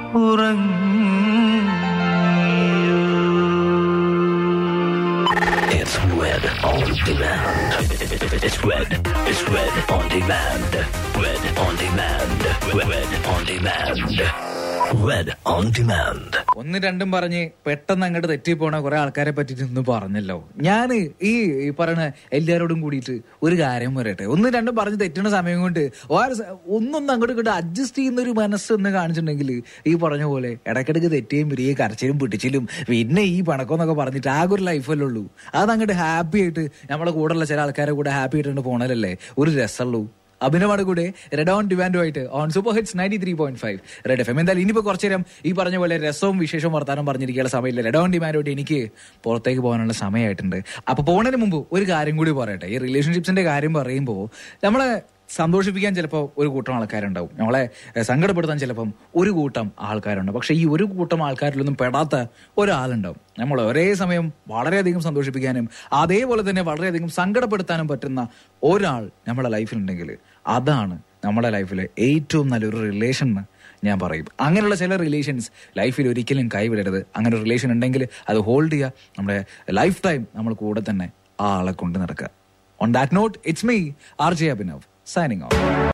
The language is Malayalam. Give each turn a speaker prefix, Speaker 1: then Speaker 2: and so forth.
Speaker 1: It's Red on demand. It's Red. It's Red on demand. Red on demand. Red on demand. Red on demand.
Speaker 2: ഒന്ന് രണ്ടും പറഞ്ഞ് പെട്ടെന്ന് അങ്ങോട്ട് തെറ്റിപ്പോണ കുറെ ആൾക്കാരെ പറ്റിട്ട് ഇന്ന് പറഞ്ഞല്ലോ ഞാൻ ഈ ഈ പറയുന്ന എല്ലാവരോടും കൂടിയിട്ട് ഒരു കാര്യം പറയട്ടെ ഒന്ന് രണ്ടും പറഞ്ഞ് തെറ്റുന്ന സമയം കൊണ്ട് ഓരോ സ- ഒന്നൊന്ന് അങ്ങോട്ട് ഇങ്ങോട്ട് അഡ്ജസ്റ്റ് ചെയ്യുന്ന ഒരു മനസ്സ് എന്ന് കാണിച്ചിട്ടുണ്ടെങ്കിൽ ഈ പറഞ്ഞ പോലെ ഇടയ്ക്കിടയ്ക്ക് തെറ്റുകയും വരികയും കരച്ചിലും പിടിച്ചിലും പിന്നെ ഈ പണക്കം എന്നൊക്കെ പറഞ്ഞിട്ട് ആകെ ഒരു ലൈഫല്ലേ ഉള്ളൂ അത് അങ്ങോട്ട് ഹാപ്പി ആയിട്ട് നമ്മളെ കൂടെയുള്ള ചില ആൾക്കാരെ കൂടെ ഹാപ്പി ആയിട്ട് പോണല്ലേ ഒരു രസമുള്ളൂ അഭിനവാട് കൂടെ റെഡ് ഓൺ ഡിവാൻഡുമായിട്ട് on super hits ninety three point five red F M എന്തായാലും ഇനിയിപ്പോ കുറച്ചു നേരം ഈ പറഞ്ഞ പോലെ രസവും വിശേഷവും വർത്താനം പറഞ്ഞിരിക്കാനുള്ള സമയമില്ല റെഡ് ഓൺ ഡിമാൻഡുമായിട്ട് എനിക്ക് പുറത്തേക്ക് പോകാനുള്ള സമയമായിട്ടുണ്ട് അപ്പൊ പോണതിന് മുമ്പ് ഒരു കാര്യം കൂടി പറയട്ടെ ഈ റിലേഷൻഷിപ്സിന്റെ കാര്യം പറയുമ്പോൾ നമ്മളെ സന്തോഷിപ്പിക്കാൻ ചിലപ്പോൾ ഒരു കൂട്ടം ആൾക്കാരുണ്ടാവും നമ്മളെ എഹ്, സങ്കടപ്പെടുത്താൻ ചിലപ്പം ഒരു കൂട്ടം ആൾക്കാരുണ്ടാവും പക്ഷെ ഈ ഒരു കൂട്ടം ആൾക്കാരിലൊന്നും പെടാത്ത ഒരാളുണ്ടാവും നമ്മൾ ഒരേ സമയം വളരെയധികം സന്തോഷിപ്പിക്കാനും അതേപോലെ തന്നെ വളരെയധികം സങ്കടപ്പെടുത്താനും പറ്റുന്ന ഒരാൾ നമ്മുടെ ലൈഫിലുണ്ടെങ്കിൽ അതാണ് നമ്മുടെ ലൈഫിലെ ഏറ്റവും നല്ലൊരു റിലേഷൻ എന്ന് ഞാൻ പറയും അങ്ങനെയുള്ള ചില റിലേഷൻസ് ലൈഫിൽ ഒരിക്കലും കൈവിടരുത് അങ്ങനെ ഒരു റിലേഷൻ ഉണ്ടെങ്കിൽ അത് ഹോൾഡ് ചെയ്യുക നമ്മുടെ ലൈഫ് ടൈം നമ്മൾ കൂടെ തന്നെ ആ ആളെ കൊണ്ട് നടക്കുക on that note it's me R J Abhinav signing of